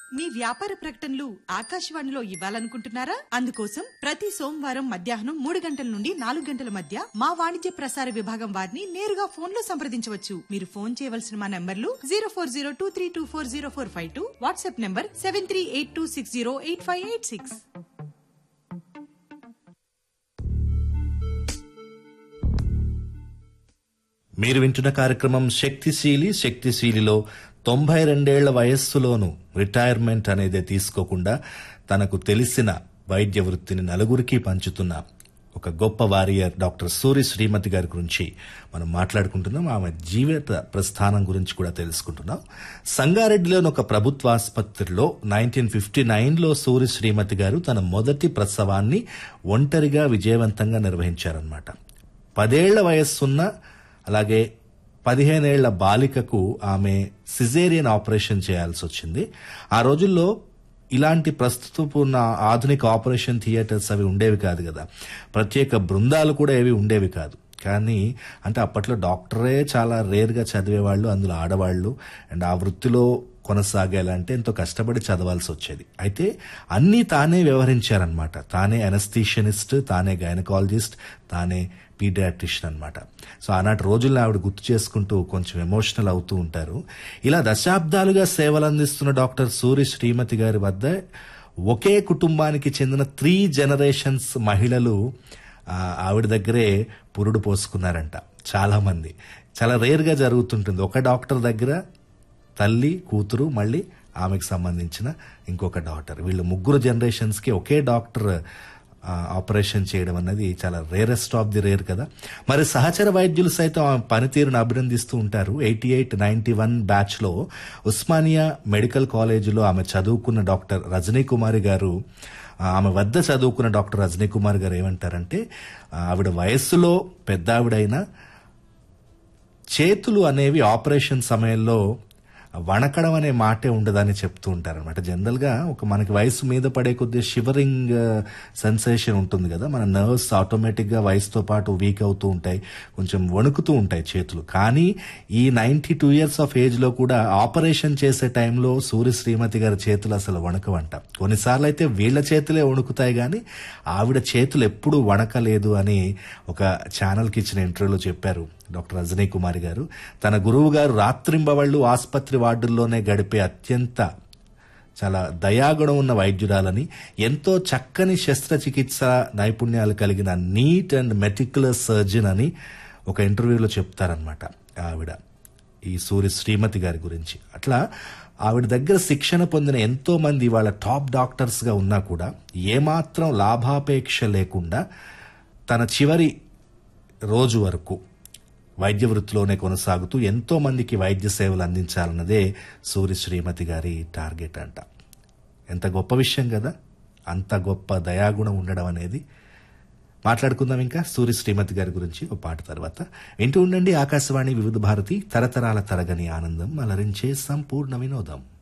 మీ వ్యాపార ప్రకటనలు ఆకాశవాణిలో ఇవ్వాలనుకుంటున్నారా అందుకోసం ప్రతి సోమవారం మధ్యాహ్నం మూడు గంటల నుండి నాలుగు గంటల మధ్య మా వాణిజ్య ప్రసార విభాగం వారిని నేరుగా ఫోన్ లో సంప్రదించవచ్చు మీరు ఫోన్ చేయవలసిన మా నంబర్లు zero four zero two three two four zero four five two WhatsApp number seven three eight two six zero eight five eight six మీరు వింటున్న కార్యక్రమం శక్తిశీలి శక్తిశీలిలో తొంభై రెండేళ్ల వయస్సులోనూ రిటైర్మెంట్ అనేది తీసుకోకుండా తనకు తెలిసిన వైద్య వృత్తిని నలుగురికి పంచుతున్న ఒక గొప్ప వారియర్ డాక్టర్ సూరి శ్రీమతి గారి గురించి మనం మాట్లాడుకుంటున్నాం ఆమె జీవిత ప్రస్థానం గురించి కూడా తెలుసుకుంటున్నాం సంగారెడ్డిలోని ఒక ప్రభుత్వ ఆసుపత్రిలో నైన్టీన్ ఫిఫ్టీ నైన్లో సూరి శ్రీమతి గారు తన మొదటి ప్రసవాన్ని ఒంటరిగా విజయవంతంగా నిర్వహించారన్నమాట పదేళ్ల వయస్సున్న అలాగే పదిహేనేళ్ల బాలికకు ఆమె సిజేరియన్ ఆపరేషన్ చేయాల్సి వచ్చింది ఆ రోజుల్లో ఇలాంటి ప్రస్తుతపు ఉన్న ఆధునిక ఆపరేషన్ థియేటర్స్ అవి ఉండేవి కాదు కదా ప్రత్యేక బృందాలు కూడా ఏవి ఉండేవి కాదు కానీ అంటే అప్పట్లో డాక్టరే చాలా రేర్గా చదివేవాళ్ళు అందులో ఆడవాళ్ళు అండ్ ఆ వృత్తిలో కొనసాగాలంటే ఎంతో కష్టపడి చదవాల్సి వచ్చేది అయితే అన్నీ తానే వ్యవహరించారనమాట తానే అనస్థీషియనిస్ట్ తానే గైనకాలజిస్ట్ తానే పీడియాట్రిషియన్ అనమాట సో ఆనాటి రోజుల్లో ఆవిడ గుర్తు చేసుకుంటూ కొంచెం ఎమోషనల్ అవుతూ ఉంటారు ఇలా దశాబ్దాలుగా సేవలు అందిస్తున్న డాక్టర్ సూరి శ్రీమతి గారి వద్ద ఒకే కుటుంబానికి చెందిన త్రీ జనరేషన్స్ మహిళలు ఆ, ఆవిడ దగ్గరే పురుడు పోసుకున్నారంట చాలా మంది చాలా రేర్గా జరుగుతుంటుంది ఒక డాక్టర్ దగ్గర తల్లి కూతురు మళ్ళీ ఆమెకు సంబంధించిన ఇంకొక డాక్టర్ వీళ్ళు ముగ్గురు జనరేషన్స్కి ఒకే డాక్టర్ ఆ, ఆపరేషన్ చేయడం అన్నది చాలా రేరెస్ట్ ఆఫ్ ది రేర్ కదా మరి సహచర వైద్యులు సైతం ఆమె పనితీరును అభినందిస్తూ ఉంటారు ఎయిటీ ఎయిట్ నైన్టీ వన్ బ్యాచ్లో ఉస్మానియా మెడికల్ కాలేజీలో ఆమె చదువుకున్న డాక్టర్ రజనీ కుమారి గారు ఆ, ఆమె వద్ద చదువుకున్న డాక్టర్ రజనీ కుమార్ గారు ఏమంటారంటే ఆ, ఆవిడ వయస్సులో పెద్ద ఆవిడైనా చేతులు అనేవి ఆపరేషన్ సమయంలో వణకడం అనే మాటే ఉండదని చెప్తూ ఉంటారనమాట జనరల్ గా ఒక మనకి వయసు మీద పడే కొద్దిగా షివరింగ్ సెన్సేషన్ ఉంటుంది కదా మన నర్వ్స్ ఆటోమేటిక్ గా వయసుతో పాటు వీక్ అవుతూ ఉంటాయి కొంచెం వణుకుతూ ఉంటాయి చేతులు కానీ ఈ ninety two years of age లో కూడా ఆపరేషన్ చేసే టైంలో సూర్య శ్రీమతి గారి చేతులు అసలు వణకవంట కొన్నిసార్లు అయితే వీళ్ళ చేతులే వణుకుతాయి కానీ ఆవిడ చేతులు ఎప్పుడూ వణకలేదు అని ఒక ఛానల్కి ఇచ్చిన ఇంటర్వ్యూలో చెప్పారు డాక్టర్ రజనీ కుమారి గారు తన గురువు గారు రాత్రింబవళ్లు ఆసుపత్రి వార్డుల్లోనే గడిపే అత్యంత చాలా దయాగుణం ఉన్న వైద్యురాలని ఎంతో చక్కని శస్త్రచికిత్స నైపుణ్యాలు కలిగిన నీట్ అండ్ మెటిక్యులర్ సర్జన్ అని ఒక ఇంటర్వ్యూలో చెప్తారనమాట ఆవిడ ఈ సూర్య శ్రీమతి గారి గురించి అట్లా ఆవిడ దగ్గర శిక్షణ పొందిన ఎంతో మంది వాళ్ళ టాప్ డాక్టర్స్ గా ఉన్నా కూడా ఏమాత్రం లాభాపేక్ష లేకుండా తన చివరి రోజు వరకు వైద్య వృత్తిలోనే కొనసాగుతూ ఎంతో మందికి వైద్య సేవలు అందించాలన్నదే సూర్య శ్రీమతి గారి టార్గెట్ అంట ఎంత గొప్ప విషయం కదా అంత గొప్ప దయాగుణం ఉండడం అనేది మాట్లాడుకుందాం ఇంకా సూర్య శ్రీమతి గారి గురించి ఒక పాట తర్వాత వింటూ ఉండండి ఆకాశవాణి వివిధ భారతి తరతరాల తరగని ఆనందం అలరించే సంపూర్ణ వినోదం